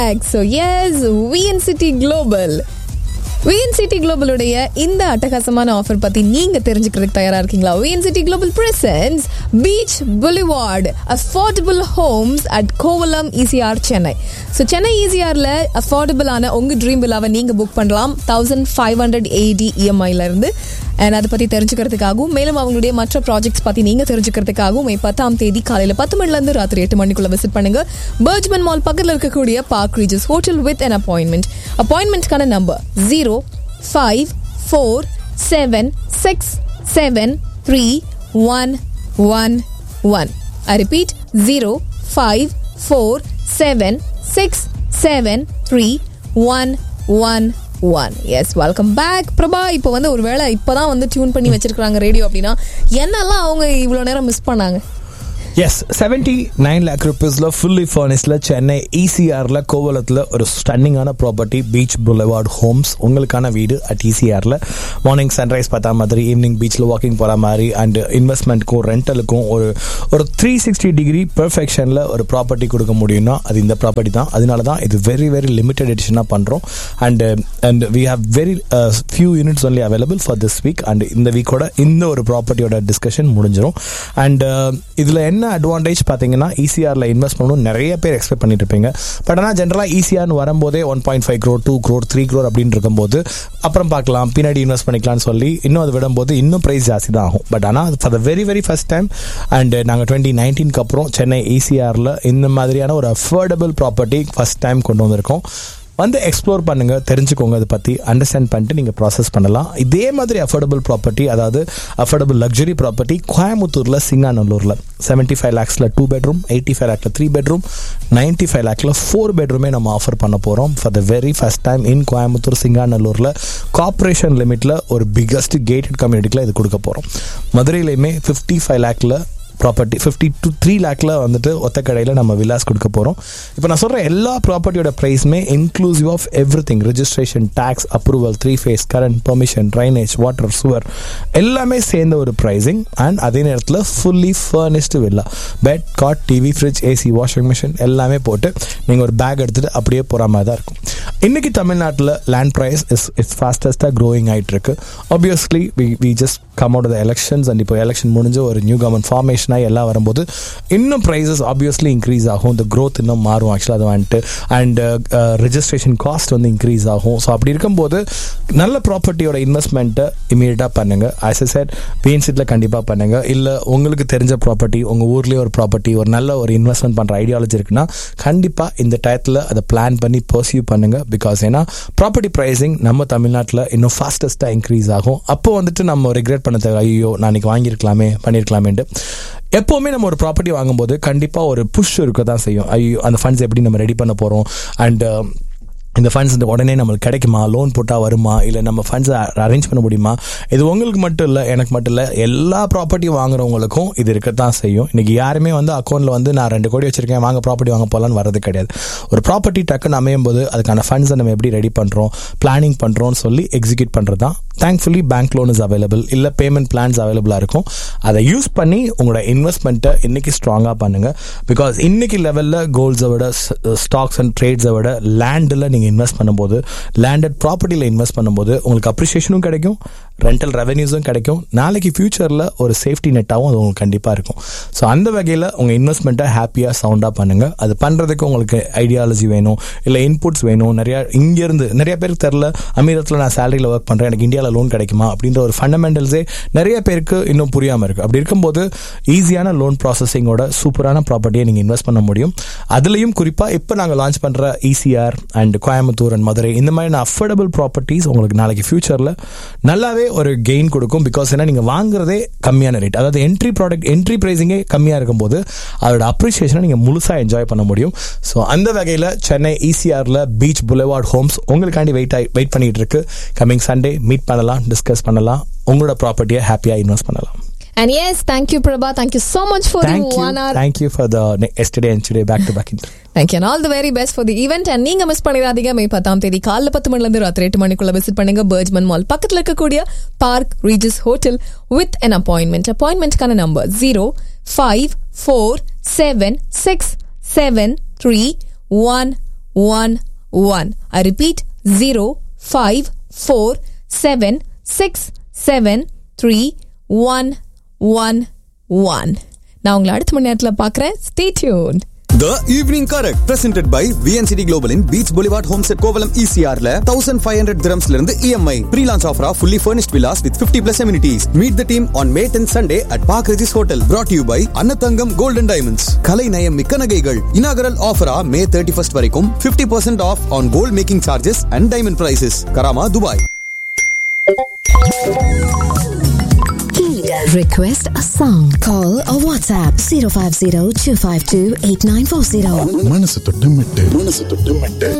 Back so yes V N C T global V N C T குளோபலுடைய இந்த அட்டகாசமான ஆஃபர் பத்தி நீங்க தெரிஞ்சுக்கிறதுக்கு தயாரா இருக்கீங்களா V N C T global presence beach boulevard affordable homes at Kovalam E C R Chennai so Chennai இசிஆர்ல அஃபோர்டபுளான உங்க ட்ரீம் விழாவை நீங்க புக் பண்ணலாம் தௌசண்ட் ஃபைவ் ஹண்ட்ரட் எயிட்டி இஎம்ஐல இருந்து அண்ட் அதை பத்தி தெரிஞ்சுக்கிறதுக்காகவும் மேலும் அவங்களுடைய மற்ற ப்ராஜெக்ட்ஸ் பத்தி நீங்க தெரிஞ்சுக்கிறதுக்காகவும் மே பத்தாம் தேதி காலையில பத்து மணில இருந்து ராத்திரி எட்டு மணிக்குள்ள விசிட் பண்ணுங்க பர்ஜ்மன் மால் பக்கத்தில் இருக்கக்கூடிய park Regis hotel with an appointment அப்பாயின்மெண்ட்கான number zero five four seven six seven three one one one I repeat zero five four seven six seven three one one one yes welcome back Prabha இப்போ வந்து ஒரு வேளை இப்போதான் வந்து tune பண்ணி வச்சிருக்காங்க radio அப்படின்னா என்னெல்லாம் அவங்க இவ்வளோ நேரம் மிஸ் பண்ணாங்க எஸ் செவன்டி நைன் லேக் ருபீஸில் ஃபுல்லி ஃபர்னிஷ்ல சென்னை இசிஆரில் கோவலத்தில் ஒரு ஸ்டன்னிங்கான ப்ராப்பர்ட்டி பீச் புலவார்ட் ஹோம்ஸ் உங்களுக்கான வீடு அட் இசிஆரில் மார்னிங் சன்ரைஸ் பார்த்தா மாதிரி ஈவினிங் பீச்சில் வாக்கிங் போகிற மாதிரி அண்ட் இன்வெஸ்ட்மெண்ட்டுக்கும் ரெண்டலுக்கும் ஒரு ஒரு த்ரீ சிக்ஸ்டி டிகிரி பெர்ஃபெக்ஷனில் ஒரு ப்ராப்பர்ட்டி கொடுக்க முடியும்னா அது இந்த ப்ராப்பர்ட்டி தான் அதனால தான் இது வெரி வெரி லிமிடெட் எடிஷனாக பண்ணுறோம் and and we have very few units only available for this week and இந்த வீக்கோட இந்த ஒரு ப்ராப்பர்ட்டியோட டிஸ்கஷன் முடிஞ்சிடும் அண்ட் இதில் என்ன அட்வான்டேஜ் பார்த்தீங்கன்னா ஈசிஆரில் இன்வெஸ்ட் பண்ணணும் நிறைய பேர் எக்ஸ்பெக்ட் பண்ணிட்டு இருப்பீங்க பட் ஆனால் ஜென்ரலாக ஈசிஆர்னு வரும்போதே one point five crore two crore three crore அப்படின்னு இருக்கும்போது அப்புறம் பார்க்கலாம் பின்னாடி இன்வெஸ்ட் பண்ணிக்கலாம்னு சொல்லி இன்னும் அது விடும்போது இன்னும் ப்ரைஸ் ஜாஸ்தி தான் ஆகும் பட் ஆனால் for the very very first time and நாங்கள் டுவெண்ட்டி நைன்டீனுக்கு அப்புறம் சென்னை ஈசிஆரில் இந்த மாதிரியான ஒரு அஃபோர்டபுள் ப்ராப்பர்ட்டி ஃபர்ஸ்ட் டைம் கொண்டு வந்திருக்கோம் வந்து எக்ஸ்ப்ளோர் பண்ணுங்க தெரிஞ்சுக்கோங்க அதை பற்றி அண்டர்ஸ்டாண்ட் பண்ணிட்டு நீங்கள் ப்ராசஸ் பண்ணலாம் இதே மாதிரி அஃபோர்டபுள் ப்ராப்பர்ட்டி அதாவது அஃபோர்டபுள் லக்ஸரி ப்ராப்பர்ட்டி கோயம்புத்தூரில் சிங்காநல்லூரில் செவன்ட்டி ஃபைவ் லேக்ஸில் டூ பெட்ரூம் எயிட்டி ஃபைவ் லேக்கில் த்ரீ பெட்ரூம் நைன்ட்டி ஃபைவ் லேக்கில் ஃபோர் பெட்ரூமே நம்ம ஆஃபர் பண்ண போகிறோம் for the very first time in Coimbatore சிங்காநல்லூரில் கார்பரேஷன் லிமிட்டில் ஒரு பிக்கஸ்ட் கேட்டட் கம்யூனிட்டியில் இது கொடுக்க போகிறோம் மதுரையிலையுமே ஃபிஃப்டி ஃபைவ் லேக்கில் ப்ராப்பர்ட்டி ஃபிஃப்டி டு த்ரீ லேக்கில் வந்துட்டு ஒத்த கடையில் நம்ம வில்லாஸ் கொடுக்க போகிறோம் இப்போ நான் சொல்கிற எல்லா ப்ராப்பர்ட்டியோட ப்ரைஸுமே inclusive of everything registration tax approval three phase current permission drainage water சுவர் எல்லாமே சேர்ந்த ஒரு ப்ரைஸிங் அண்ட் அதே நேரத்தில் fully furnished villa bed cot TV fridge AC washing machine எல்லாமே போட்டு நீங்கள் ஒரு பேக் எடுத்துகிட்டு அப்படியே போகிற மாதிரி தான் இருக்கும் இன்னைக்கு தமிழ்நாட்டில் லேண்ட் ப்ரைஸ் இஸ் இஸ் ஃபாஸ்டஸ்ட்டாக க்ரோயிங் ஆகிட்டு இருக்கு obviously we we just come out the elections and இப்போ எலெக்ஷன் முடிஞ்சு ஒரு நியூ கவர்மெண்ட் ஃபார்மேஷன் ஆகி எல்லாம் வரும்போது இன்னும் ப்ரைஸஸ் ஆப்வியஸ்லி இன்க்ரீஸ் ஆகும் இந்த க்ரோத் இன்னும் மாறும் ஆக்சுவலாக அது வந்துட்டு அண்ட் ரெஜிஸ்ட்ரேஷன் காஸ்ட் வந்து இன்க்ரீஸ் ஆகும் ஸோ அப்படி இருக்கும்போது நல்ல ப்ராப்பர்ட்டியோட இன்வெஸ்ட்மெண்ட்டை இமீடியட்டாக பண்ணுங்கள் ஆஸ் எ செட் பிஎன்சிட்டில் கண்டிப்பாக பண்ணுங்கள் இல்லை உங்களுக்கு தெரிஞ்ச ப்ராப்பர்ட்டி உங்கள் ஊர்லேயே ஒரு ப்ராப்பர்ட்டி ஒரு நல்ல ஒரு இன்வெஸ்ட்மெண்ட் பண்ணுற ஐடியாலஜி இருக்குன்னா கண்டிப்பாக இந்த டயத்தில் அதை பிளான் பண்ணி பர்சியூ பண்ணுங்கள் பிகாஸ் ஏன்னா ப்ராப்பர்ட்டி ப்ரைஸிங் நம்ம தமிழ்நாட்டில் இன்னும் ஃபாஸ்டஸ்ட்டாக இன்க்ரீஸ் ஆகும் அப்போ வந்துட்டு நம்ம ரெக்ரெட் பண்ண தேவை ஐயோ நான் இன்னைக்கு வாங்கியிருக்கலாமே பண்ணியிருக்கலாமேன்ட்டு எப்போவுமே நம்ம ஒரு ப்ராப்பர்ட்டி வாங்கும்போது கண்டிப்பாக ஒரு புஷ் இருக்க தான் செய்யும் ஐயோ அந்த ஃபண்ட்ஸ் எப்படி நம்ம ரெடி பண்ண போகிறோம் அண்ட் இந்த ஃபண்ட்ஸ் இந்த உடனே நம்மளுக்கு கிடைக்குமா லோன் போட்டால் வருமா இல்லை நம்ம ஃபண்ட்ஸ் அரேஞ்ச் பண்ண முடியுமா இது உங்களுக்கு மட்டும் இல்லை எனக்கு மட்டும் இல்லை எல்லா ப்ராப்பர்ட்டியும் வாங்குறவங்களுக்கும் இது இருக்கத்தான் செய்யும் இன்னைக்கு யாருமே வந்து அக்கௌண்ட்டில் வந்து நான் ரெண்டு கோடி வச்சிருக்கேன் வாங்க ப்ராப்பர்ட்டி வாங்க போகலான்னு வரது கிடையாது ஒரு ப்ராப்பர்ட்டி டக்குன்னு அமையும் போது அதுக்கான ஃபண்ட்ஸை நம்ம எப்படி ரெடி பண்ணுறோம் பிளானிங் பண்ணுறோம்னு சொல்லி எக்ஸிக்யூட் பண்ணுறது தான் thankfully bank loan is available இல்லை பேமெண்ட் பிளான்ஸ் அவைலபிளாக இருக்கும் அதை யூஸ் பண்ணி உங்களோட இன்வெஸ்ட்மெண்ட்டை இன்னைக்கு ஸ்ட்ராங்காக பண்ணுங்க பிகாஸ் இன்னைக்கு லெவலில் கோல்ஸை விட ஸ்டாக்ஸ் அண்ட் ட்ரேட்ஸை விட லேண்டில் நீங்கள் இன்வெஸ்ட் பண்ணும்போது லேண்டட் ப்ராப்பர்ட்டியில் இன்வெஸ்ட் பண்ணும்போது உங்களுக்கு அப்ரிஷியேஷனும் கிடைக்கும் ரெண்டல் ரெவன்யூஸும் கிடைக்கும் நாளைக்கு ஃபியூச்சரில் ஒரு சேஃப்டி நெட்டாகவும் அது உங்களுக்கு கண்டிப்பாக இருக்கும் ஸோ அந்த வகையில் உங்கள் இன்வெஸ்ட்மெண்ட்டை ஹாப்பியாக சவுண்டாக பண்ணுங்கள் அது பண்ணுறதுக்கு உங்களுக்கு ஐடியாலஜி வேணும் இல்லை இன்புட்ஸ் வேணும் நிறையா இங்கேருந்து நிறைய பேருக்கு தெரில அமீரத்தில் நான் சேலரியில் ஒர்க் பண்ணுறேன் எனக்கு இந்தியாவில் லோன் கிடைக்குமா அப்படின்ற ஒரு ஃபண்டமெண்டல்ஸே நிறைய பேருக்கு இன்னும் புரியாமல் இருக்குது அப்படி இருக்கும்போது ஈஸியான லோன் ப்ராசஸிங்கோட சூப்பரான ப்ராப்பர்ட்டியை நீங்கள் இன்வெஸ்ட் பண்ண முடியும் அதுலேயும் குறிப்பாக இப்போ நாங்கள் லான்ச் பண்ணுற ECR and Coimbatore and Madurai இந்த மாதிரியான அஃபோர்டபுள் ப்ராப்பர்ட்டிஸ் உங்களுக்கு நாளைக்கு ஃபியூச்சரில் நல்லாவே ஒரு கெயின் கொடுக்கும் பிகாஸ் ஏன்னா நீங்கள் வாங்குறதே கம்மியான ரேட் அதாவது என்ட்ரி ப்ராடக்ட் என்ட்ரி ப்ரைஸிங்கே கம்மியாக இருக்கும்போது அதோட அப்ரிஷியேஷனை நீங்கள் முழுசாக என்ஜாய் பண்ண முடியும் ஸோ அந்த வகையில் சென்னை இசிஆரில் பீச் புலவார்ட் ஹோம்ஸ் உங்களுக்காண்டி வெயிட் ஆகி வெயிட் பண்ணிட்டு இருக்கு கமிங் சண்டே மீட் பண்ணலாம் டிஸ்கஸ் பண்ணலாம் உங்களோட ப்ராப்பர்ட்டியை ஹாப்பியாக இன்வெஸ்ட் பண்ணலாம் And yes, thank you, Prabha. Thank you so much for Thank the you. one hour. Thank you for the ne- yesterday and today back to back interview. Thank you and all the very best for the event. And நீங்க miss பண்ணிடாதீங்க மே பத்தாம் தேதி காலைல பத்து மணில இருந்து ராத்திரி எட்டு மணிக்குள்ள விசிட் பண்ணுங்க பர்ஜ்மன் மால் பக்கத்துல இருக்கக்கூடிய park Regis hotel with an appointment அப்பாயின்மெண்ட்கான number zero five four seven six seven three one one one I repeat zero five four seven six seven three one one one நான் உங்களை அடுத்த மணி நேரத்தில் பார்க்குறேன் stay tune The Evening Correct presented by VNCT Global in Beach Boulevard Homestead Kovalam ECR ல 1500 dirhams ல இருந்து EMI pre-launch offer fully furnished villas with 50 plus amenities. Meet the team on May 10th Sunday at Park Regis Hotel. Brought to you by Annatangam Gold and Diamonds. கலை நயம் மிக்க நகைகள் inaugural offer ஆ May 31st வரைக்கும் 50% off on gold making charges and diamond prices. Karama, Dubai. Request a song. Call or WhatsApp 050 252 8940. மனசு தொட்டு மெட்டு மனசு தொட்டு மெட்டு